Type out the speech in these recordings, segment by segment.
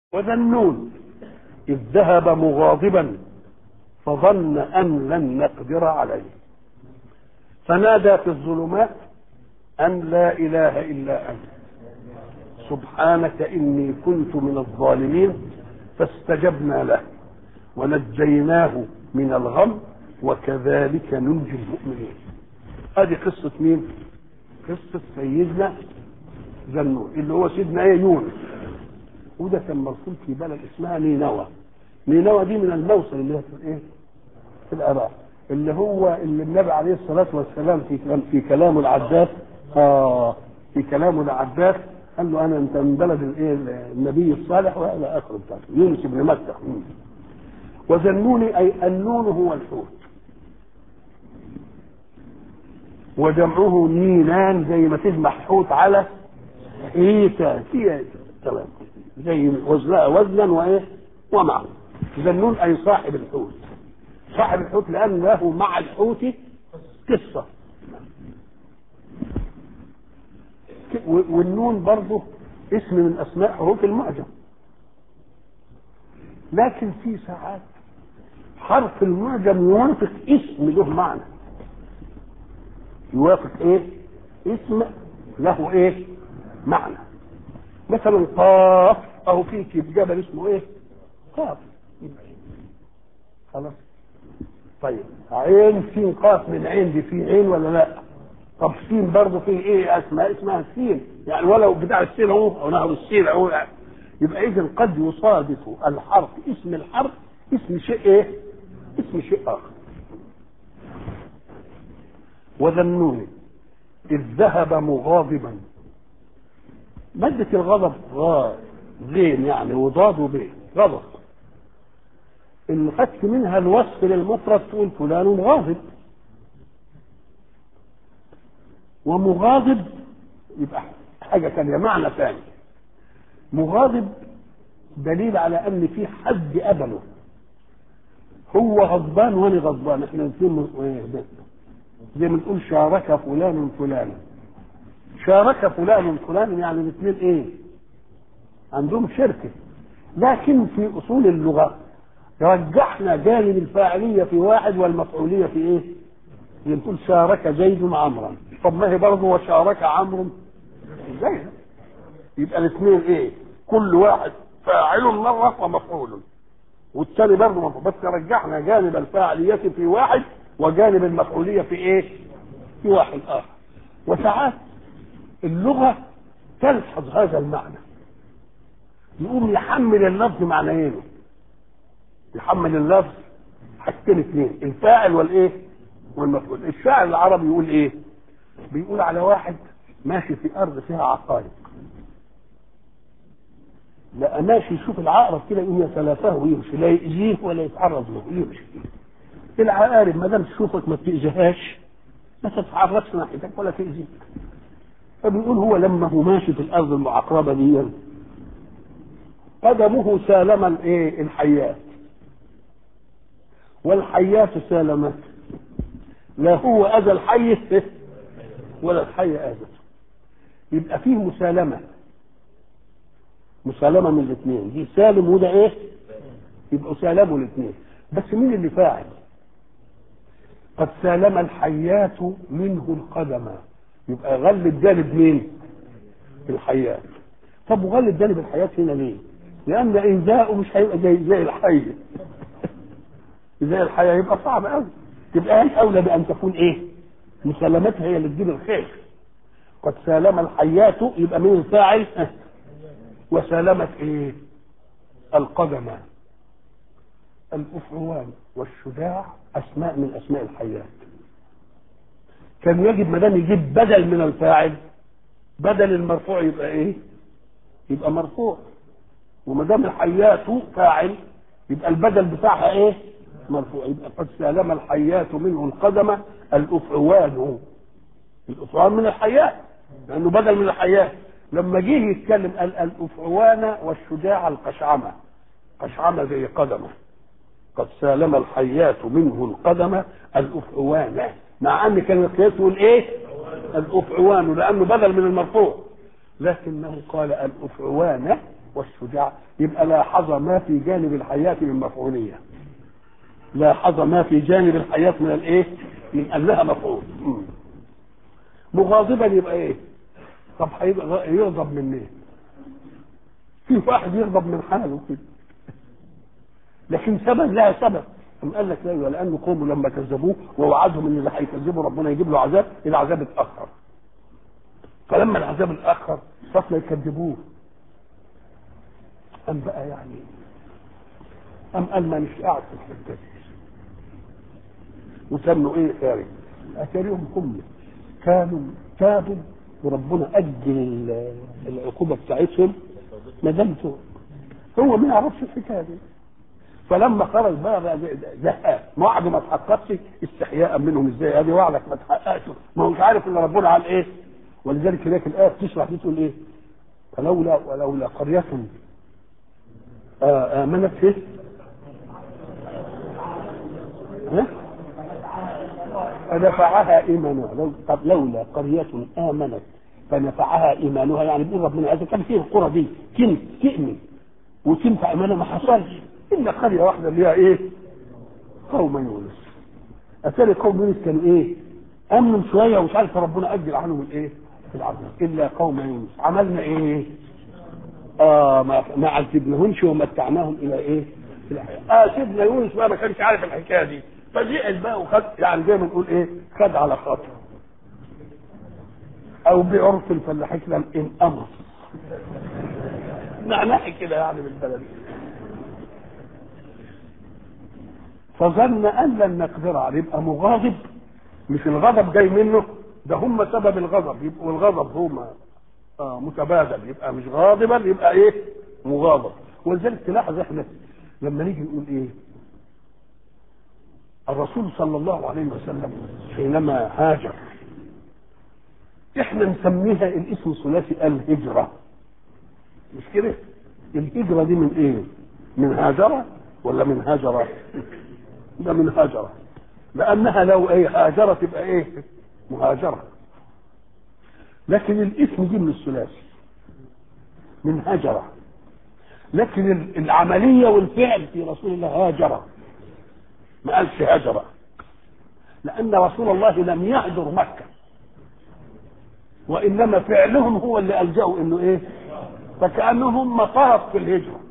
وذا النون إذ ذهب مغاضبا فظن أن لن نقدر عليه فنادى في الظلمات أن لا إله إلا أنت سبحانك إني كنت من الظالمين فاستجبنا له ونجيناه من الغم وكذلك ننجي المؤمنين هذه قصة مين؟ قصة سيدنا ذنون اللي هو سيدنا ايه يونس وده كان مرسول في بلد اسمها نينوى نينوى دي من الموصل اللي هي في ايه؟ في العراق اللي هو اللي النبي عليه الصلاة والسلام في كلام في كلامه العباس اه في كلامه العباس قال له انا انت من بلد الايه النبي الصالح والى اخره بتاعته يونس بن مكه وذنوني اي النون هو الحوت وجمعه نينان زي ما تجمع حوت على حيتان هي تمام زي وزنها وزنا وايه ومعنى ذنون اي صاحب الحوت صاحب الحوت لان له مع الحوت قصه والنون برضه اسم من اسماء حروف المعجم لكن في ساعات حرف المعجم يوافق اسم له معنى يوافق ايه اسم له ايه معنى مثلا قاف او في جبل اسمه ايه قاف خلاص طيب عين سين قاف من عين دي في عين ولا لا طب سين برضه في ايه اسماء اسمها السين يعني ولو بتاع السين اهو او نهر السين اهو يبقى اذا قد يصادف الحرف اسم الحرف اسم شيء ايه اسم شيء اخر وذنون إذ ذهب مغاضبا مادة الغضب غا غين يعني وضاد وبين غضب اللي خدت منها الوصف للمفرد تقول فلان غاضب ومغاضب يبقى حاجة ثانية معنى ثاني مغاضب دليل على ان في حد قبله هو غضبان وانا غضبان احنا الاثنين زي ما نقول شارك فلان فلانا شارك فلان فلان يعني الاثنين ايه عندهم شركه لكن في اصول اللغه رجحنا جانب الفاعليه في واحد والمفعوليه في ايه زي نقول شارك زيد عمرا طب ما هي برضه وشارك عمرو زيد يبقى الاثنين ايه كل واحد فاعل مره ومفعول والثاني برضه مفعول بس رجحنا جانب الفاعليه في واحد وجانب المفعولية في ايه في واحد اخر وساعات اللغة تلحظ هذا المعنى يقوم يحمل اللفظ معنيين يحمل اللفظ حاجتين اثنين الفاعل والايه والمفعول الشاعر العربي يقول ايه بيقول على واحد ماشي في ارض فيها عقارب لا ماشي يشوف العقرب كده يقوم يتلافاه ويمشي لا يأذيه ولا يتعرض له يمشي العقارب ما دام تشوفك ما بتأذيهاش ما تتعرضش ناحيتك ولا تأذيك فبيقول هو لما هو ماشي في الارض المعقربه دي قدمه سالم الايه الحيات والحيات سالمت لا هو اذى الحي ولا الحي اذى يبقى فيه مسالمه مسالمه من الاثنين دي سالم وده ايه يبقوا سالموا الاثنين بس مين اللي فاعل قد سالم الحيات منه القدم يبقى غلب جانب مين الحيات طب وغلب جانب الحيات هنا ليه لان انزاؤه مش هيبقى زي زي الحي زي الحياه يبقى صعب قوي تبقى هي اولى بان تكون ايه مسالمتها هي اللي تجيب الخير قد سالم الحيات يبقى مين الفاعل وسالمت ايه القدم الافعوان والشجاع اسماء من اسماء الحيات كان يجب ما دام يجيب بدل من الفاعل بدل المرفوع يبقى ايه يبقى مرفوع وما دام الحيات فاعل يبقى البدل بتاعها ايه مرفوع يبقى قد سالم الحيات منه القدم الافعوان الافعوان من الحيات لانه بدل من الحيات لما جه يتكلم قال الافعوان والشجاع القشعمه قشعمه زي قدمه قد سالم الحيات منه القدم الافعوان مع ان كان القياس يقول ايه الافعوان لانه بدل من المرفوع لكنه قال الافعوان والشجاع يبقى لاحظ ما في جانب الحياة من مفعولية لاحظ ما في جانب الحياة من الايه من انها مفعول مم. مغاضبا يبقى ايه طب هيبقى يغضب من ايه في واحد يغضب من حاله كده لكن سبب لها سبب ثم قال لك لا لان قوموا لما كذبوه ووعدهم ان اللي هيكذبوا ربنا يجيب له عذاب العذاب اتاخر فلما العذاب اتاخر فصل يكذبوه قام بقى يعني قام قال ما مش قاعد في الحته دي وسموا ايه خارج اتاريهم هم كانوا تابوا وربنا اجل العقوبه بتاعتهم ما دام هو ما يعرفش الحكايه دي فلما خرج بقى بقى زهقان ما وعده ما تحققش استحياء منهم ازاي ادي وعدك ما تحققش ما هو مش عارف ان ربنا على ايه ولذلك هناك الايه بتشرح دي تقول ايه فلولا ولولا قريه آه امنت ايه ها فنفعها ايمانها لو طب لولا قريه امنت فنفعها ايمانها يعني بيقول ربنا اذا كان في القرى دي كنت تؤمن وتنفع ايمانها ما حصلش الا قريه واحده اللي هي ايه؟ قوم يونس اتاري قوم يونس كانوا ايه؟ امنوا شويه ومش عارف ربنا اجل عنهم الايه؟ العذاب الا قوم يونس عملنا ايه؟ اه ما, ما عذبناهمش ومتعناهم الى ايه؟ الى الحياه اه سيدنا يونس بقى ما كانش عارف الحكايه دي فزعل بقى وخد يعني زي ما نقول ايه؟ خد على خاطر او بعرف الفلاحين كده انقمص معناها كده يعني بالبلد فظن ان لن نقدر عليه يبقى مغاضب مش الغضب جاي منه ده هم سبب الغضب يبقوا الغضب هم آه متبادل يبقى مش غاضبا يبقى ايه مغاضب ولذلك تلاحظ احنا لما نيجي نقول ايه الرسول صلى الله عليه وسلم حينما هاجر احنا نسميها الاسم الثلاثي الهجرة مش كده الهجرة دي من ايه من هاجرة ولا من هاجرة ده من هاجرة لانها لو ايه هاجرة تبقى ايه مهاجرة لكن الاسم دي من الثلاثي من هجرة لكن العملية والفعل في رسول الله هاجرة ما قالش هجرة لأن رسول الله لم يهجر مكة وإنما فعلهم هو اللي ألجأوا إنه إيه فكأنهم طرف في الهجرة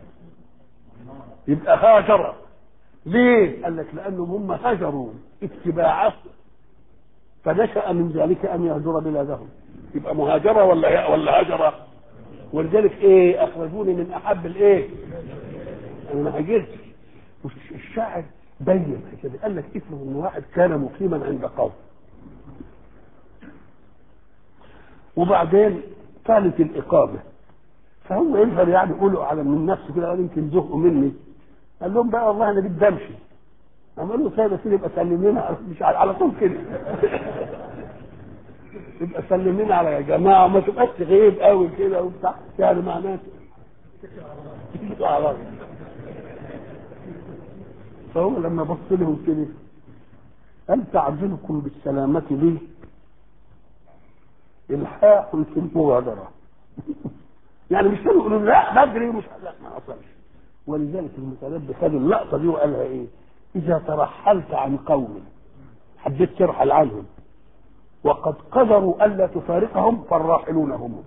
يبقى هاجر ليه؟ قال لك لأنهم هم هجروا اتباعه فنشأ من ذلك أن يهجر بلادهم يبقى مهاجرة ولا ولا هجرة ولذلك إيه أخرجوني من أحب الإيه؟ أنا ما هاجرتش الشاعر بين كده قال لك افرض ان واحد كان مقيما عند قوم وبعدين كانت الاقامه فهم ينفر يعني يقولوا على من نفسه كده قال يمكن زهقوا مني قال لهم بقى والله انا بدي امشي قال له سيدي سيدي يبقى سلمينا مش على طول كده يبقى سلمينا على يا جماعه ما تبقاش غيب قوي كده وبتاع يعني معناه فهو لما بص لهم كده قال تعجلكم بالسلامة لي إلحاح في المبادرة يعني مش كانوا يقولوا لا بدري مش لا ما حصلش ولذلك المتنبي خد اللقطة دي وقالها إيه؟ إذا ترحلت عن قوم حبيت ترحل عنهم وقد قدروا ألا تفارقهم فالراحلون هم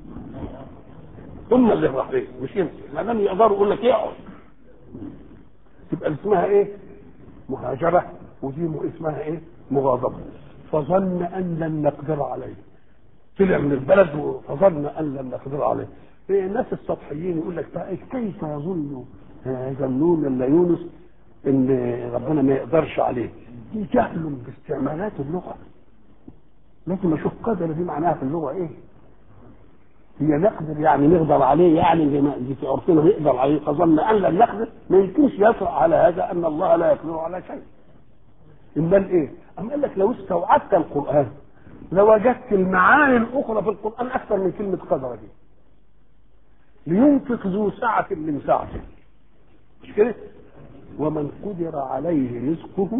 هم اللي راحلين مش انت ما دام يقدروا يقول لك اقعد تبقى اسمها ايه مهاجرة ودي اسمها ايه مغاضبة فظن ان لن نقدر عليه طلع من البلد فظن ان لن نقدر عليه إيه الناس السطحيين يقول لك بقى كيف يظن يظنون ان يونس ان ربنا ما يقدرش عليه دي جهل باستعمالات اللغه لازم اشوف قدر دي معناها في اللغه ايه هي نقدر يعني نقدر عليه يعني زي ما في عرفنا نقدر عليه فظن ان لن نقدر ما يمكنش يطرأ على هذا ان الله لا يقدر على شيء امال ايه؟ أم قال لك لو استوعبت القران لوجدت المعاني الاخرى في القران اكثر من كلمه قدر دي لينفق ذو سعة من سعته مش كده؟ ومن قدر عليه رزقه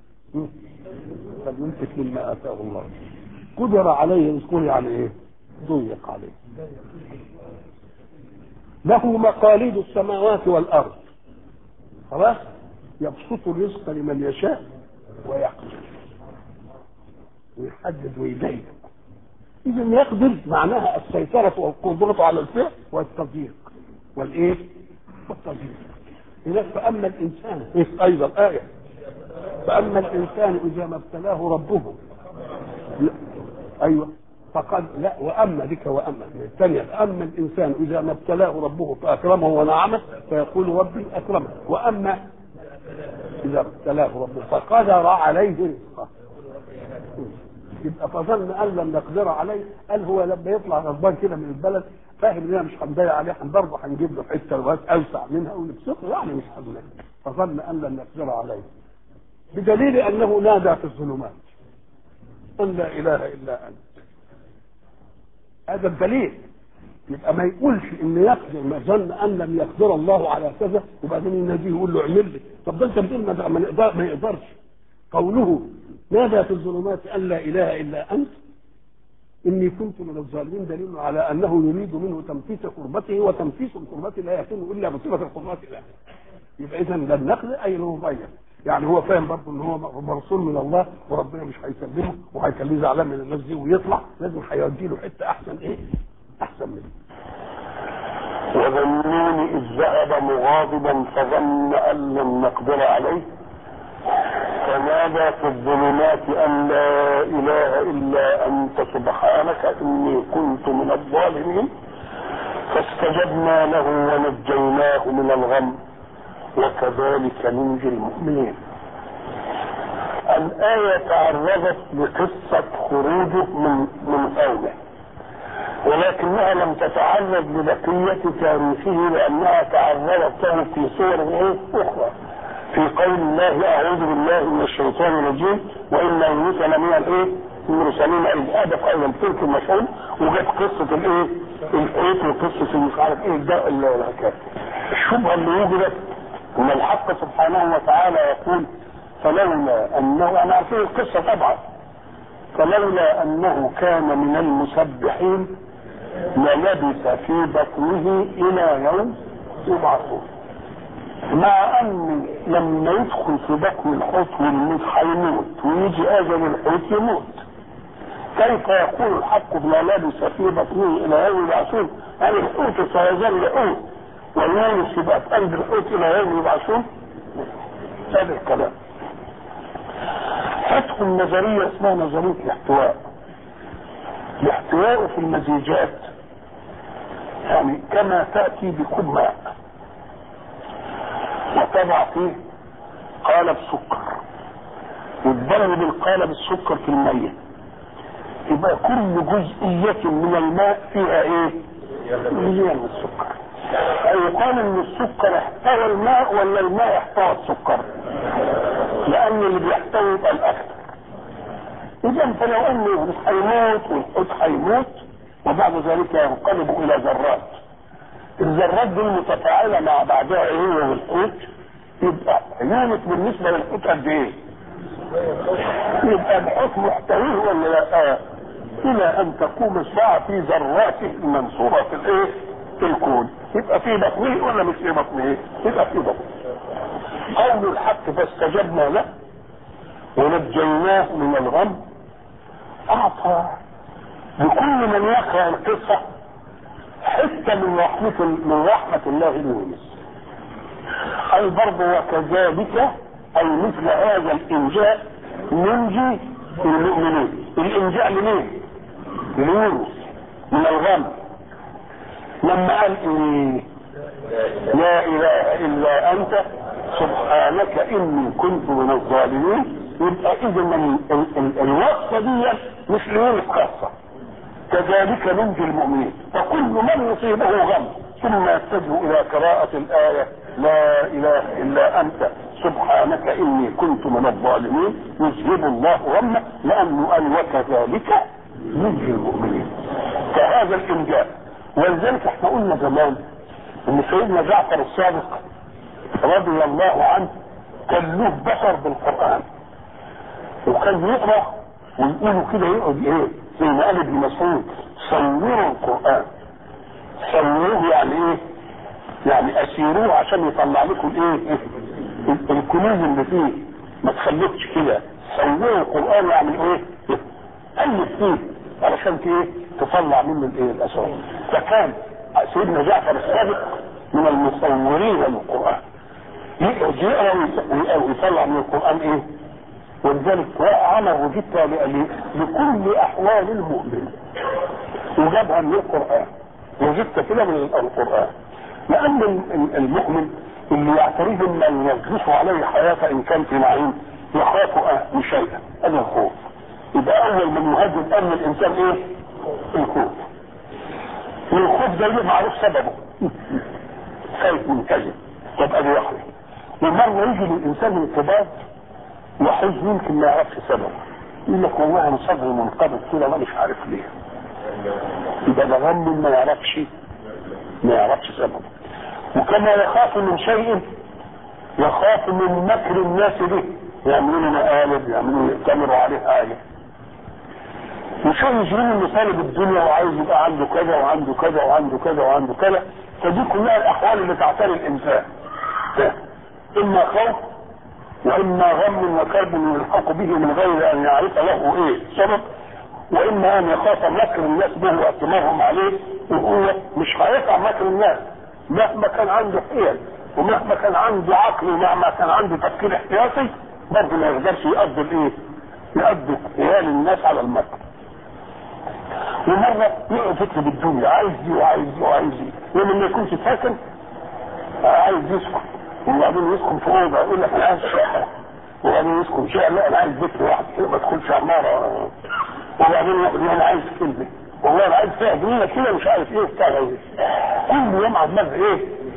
فلينفق مما اتاه الله قدر عليه رزقه يعني ايه؟ ضيق عليه له مقاليد السماوات والارض خلاص يبسط الرزق لمن يشاء ويقدر ويحدد ويضيق اذا يقدر معناها السيطره والقدره على الفعل والتضييق والايه والتضييق هناك فاما الانسان إيه ايضا ايه فاما الانسان اذا ما ابتلاه ربه لا. ايوه فقد لا واما بك واما الثانيه اما الانسان اذا ما ابتلاه ربه فاكرمه ونعمه فيقول ربي اكرمه واما اذا ابتلاه ربه فقدر عليه رزقه يبقى فظن ان لم نقدر عليه قال هو لما يطلع غضبان كده من البلد فاهم اننا مش هنضيع عليه برضه هنجيب له حته لغايه اوسع منها ونبسطه يعني مش هنضيع فظن ان لم نقدر عليه بدليل انه نادى في الظلمات ان لا اله الا انت هذا الدليل يبقى ما يقولش ان يقدر ما ظن ان لم يقدر الله على كذا وبعدين يناديه يقول له اعمل لي طب ده انت بتقول ما ما يقدر- ما يقدرش قوله نادى في الظلمات ان لا اله الا انت اني كنت من الظالمين دليل على انه يريد منه تنفيس كربته وتنفيس الكربة لا يكون الا بصفه القدرات له يبقى اذا ده النقل اي له مغير يعني هو فاهم برضه ان هو مرسول من الله وربنا مش هيسلمه وهيخليه زعلان من الناس دي ويطلع لازم هيودي له حته احسن ايه؟ احسن منه وذنون إذ ذهب مغاضبا فظن أن لم نقدر عليه فنادى في الظلمات أن لا إله إلا أنت سبحانك إني كنت من الظالمين فاستجبنا له ونجيناه من الغم وكذلك ننجي المؤمنين الآية تعرضت لقصة خروجه من من قومه ولكنها لم تتعرض لبقية تاريخه لأنها تعرضت له في صور إيه؟ أخرى في قول الله أعوذ بالله من الشيطان الرجيم وإن يونس لمن الإيه؟ المرسلين إذ أبق إلى الفلك المشحون وجت قصة الإيه؟ الحوت وقصة مش عارف إيه ده الحكاية الشبهة اللي وجدت أن الحق سبحانه وتعالى يقول فلولا أنه أنا عارفين القصة طبعا فلولا أنه كان من المسبحين للبث في بطنه الى يوم يبعثون مع ان لما يدخل في بطن الحوت والموت هيموت ويجي اجل الحوت يموت كيف يقول الحق بما لبث في بطنه الى يوم يبعثون يعني الحوت سيظل حوت واليونس يبقى في قلب الحوت الى يوم يبعثون هذا الكلام تدخل نظريه اسمها نظريه الاحتواء الاحتواء في المزيجات يعني كما تأتي بكوب ماء وتضع فيه قالب سكر وتضرب القالب السكر في المية يبقى كل جزئية من الماء فيها ايه؟ مليان من السكر يقال ان السكر احتوى الماء ولا الماء احتوى السكر لان اللي بيحتوي يبقى الاكثر اذا فلو انه هيموت والحوت هيموت وبعد ذلك ينقلب الى ذرات الذرات دي متفاعله مع بعضها ايه والحوت يبقى يونس بالنسبه للحوت قد ايه؟ يبقى الحوت محتويه ولا لا؟ الى ان تقوم الساعه في ذراته المنصوره في الايه؟ في الكون يبقى في بطنه ولا مش في بطنه؟ يبقى في بطنه قول الحق فاستجبنا له ونجيناه من الغم اعطى لكل من يقرا القصه حته من رحمه من رحمه الله ليونس اي برضه وكذلك اي مثل هذا الانجاء ننجي المؤمنين الانجاء لمين؟ ليونس من الغم لما قال ايه لا اله الا انت سبحانك اني كنت من الظالمين يبقى اذا الوصفه دي مش ليونس خاصه كذلك ننجي المؤمنين فكل من يصيبه غم ثم يتجه الى قراءة الآية لا اله الا انت سبحانك اني كنت من الظالمين يذهب الله غمه لانه قال وكذلك ننجي المؤمنين فهذا الانجاز ولذلك احنا قلنا زمان ان سيدنا جعفر الصادق رضي الله عنه كان له بشر بالقران وكان يقرا ويقولوا كده يقعد ايه زي ما قال ابن مسعود صوروا القران صوروه يعني ايه يعني اسيروه عشان يطلع لكم ايه الكنوز اللي فيه ما تخليكش كده سووا القران يعمل ايه الف فيه علشان ايه تطلع منه الايه الاسرار فكان سيدنا جعفر الصادق من المصورين للقران يقعد يقرا ويطلع من القران ايه ولذلك عمل وجدت لكل احوال المؤمن وجابها من القران وجدت كده من القران لان المؤمن اللي يعتريه من يجلسه عليه حياته ان كان في نعيم يخاف أهل شيئا هذا الخوف يبقى اول من يهدد امن الانسان ايه الخوف والخوف ده معروف سببه خايف من كذب طب ادي واحده ومره يجي للانسان انقباض وحزن يمكن ما يعرفش سببه يقول لك والله انا صدري منقبض كده ما مش عارف ليه يبقى ده غم ما يعرفش ما يعرفش سببه وكما يخاف من شيء يخاف من مكر الناس به يعملوا له مقالب يعملوا يأتمروا عليه حاجه وشو يجري له طالب الدنيا وعايز يبقى عنده كذا وعنده كذا وعنده كذا وعنده كذا فدي كلها الاحوال اللي تعتري الانسان اما خوف واما غم وكرب يلحق به من غير ان يعرف له ايه سبب واما ان يخاف مكر الناس به واتمارهم عليه وهو مش هيقع مكر الناس مهما كان عنده حيل ومهما كان عنده عقل ومهما كان عنده تفكير احتياطي برضه ما يقدرش يقضي الايه؟ يقضي حيال الناس على المكر. ومره يقعد يكتب الدنيا عايز دي وعايز دي وعايز دي يوم ما يكونش ساكن عايز يسكن وبعدين يسكن في اوضه يقول لك انا عايز شقه وبعدين يسكن شقه لا انا عايز بيت لوحدي كده ما ادخلش عماره وبعدين يقول انا عايز كلمه والله انا عايز فيها جنينه كده مش عارف ايه بتاع ايه كل يوم عمال ايه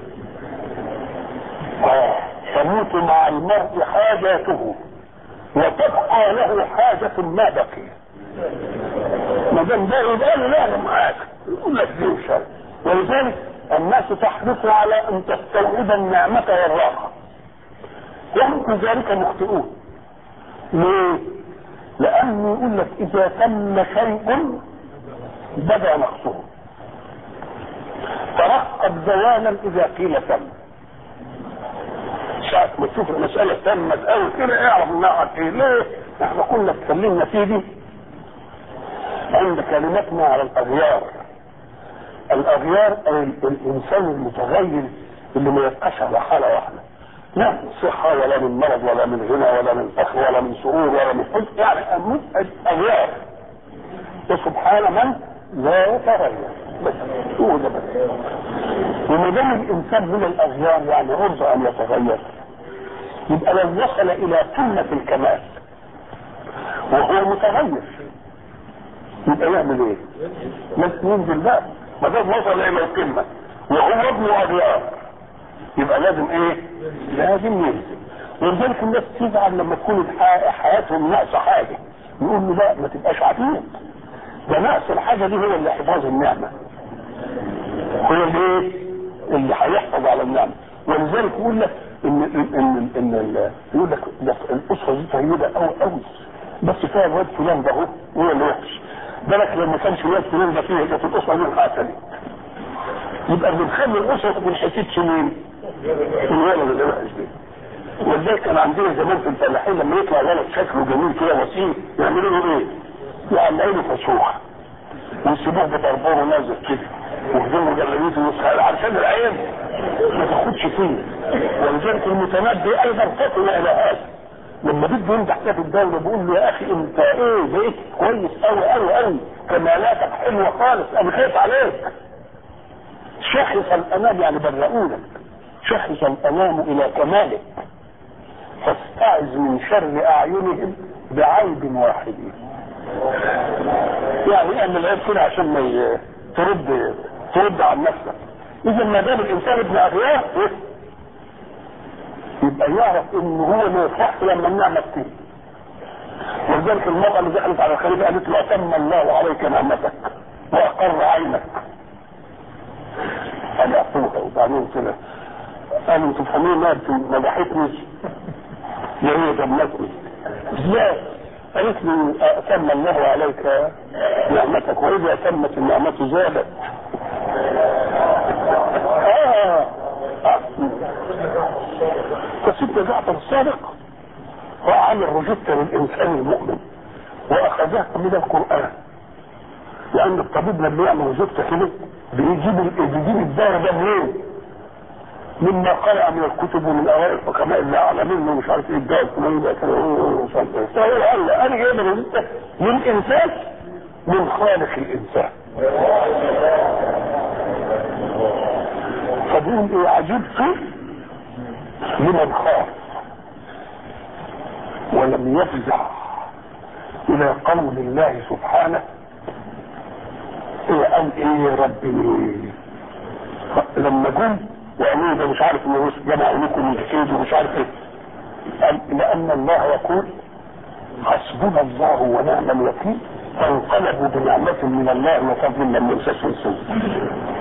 اه تموت مع المرء حاجاته وتبقى له حاجة ما بقي ما دام ده يبقى له لا معاك يقول لك دي وشر ولذلك الناس تحرص على ان تستوعب النعمة والراحة وهم في ذلك مخطئون ليه؟ لأنه يقول لك إذا تم شيء بدا نقصه ترقب زوالا إذا قيل تم ساعة ما تشوف المسألة تمت أوي كده اعرف انها ايه ليه؟ احنا كنا اتكلمنا فيه دي عند كلمتنا على الأغيار الأغيار أي الإنسان المتغير اللي ما يبقاش على حالة واحدة لا من صحة ولا من مرض ولا من غنى ولا من فخر ولا من سرور ولا من حزن يعني أغيار وسبحان من لا يتغير بس هو ده بس وما دام الانسان من الاغيار يعني عرض ان يتغير يبقى لو وصل الى قمه الكمال وهو متغير يبقى يعمل ايه؟ لازم ينزل بقى ما دام وصل الى القمه وهو ابن اغيار يبقى لازم ايه؟ لازم ينزل ولذلك الناس تزعل لما تكون حياتهم ناقصه حاجه يقول له لا ما تبقاش عتيق ده نقص الحاجه دي هو اللي حفاظ النعمه هو اللي اللي هيحفظ على النعمه ولذلك يقول لك ان ان ان, إن يقول لك الاسره دي طيبه قوي قوي بس فيها الواد فلان ده هو هو اللي وحش بالك لو ما كانش الواد فلان ده فيه كانت الاسره دي انقتلت يبقى اللي مخلي الاسره ما انحسدش مين؟ الولد اللي وحش ده ولذلك كان عندنا زمان في الفلاحين لما يطلع ولد شكله جميل كده وسيم يعملوا له ايه؟ يعملوا له فسوخ ويسيبوه بطربوره نازل كده ويهزموا جلابيته ويسخن عشان العين ما تاخدش فيه ولذلك المتنبي ايضا فطن الى هذا لما بده يمدح ده في الدوله بيقول له يا اخي انت ايه بقيت كويس قوي قوي قوي كمالاتك حلوه خالص انا خايف عليك شخص الامام يعني برؤونك شخص الامام الى كمالك فاستعذ من شر اعينهم بعيب واحد يعني اعمل العيب كده عشان ما ي- ترد ترد عن نفسك اذا ما دام الانسان ابن اغيار إيه؟ يبقى يعرف ان هو ما يفرحش لما النعمه تيجي ولذلك المرأة اللي دخلت على الخليفة قالت له أتم الله عليك نعمتك وأقر عينك أنا أخوها وبعدين كده قالوا تفهمين ما ما ضحكنيش يا هي جنتني ازاي؟ قالت له أتم الله عليك نعمتك وإذا تمت النعمة زادت آه سيدنا جعفر الصادق وعمل روجيتا للانسان المؤمن واخذها من القران لان الطبيب لما يعمل روجيتا كده بيجيب بيجيب الدواء ده منين؟ مما قرأ من الكتب ومن اوائل الحكماء اللي اعلى منه مش عارف ايه الدواء الفلاني ده كده فهو قال له انا جايب روجيتا من انسان من خالق الانسان فبيقول ايه عجبت لمن خاف ولم يفزع الى قول الله سبحانه ايه قال ايه يا ربي لما جم وقالوا ده مش عارف انه جمع لكم الكيد ومش عارف ايه قال لان الله يقول حسبنا الله ونعم الوكيل فانقلبوا بنعمة من الله وفضل لم يمسسهم سوء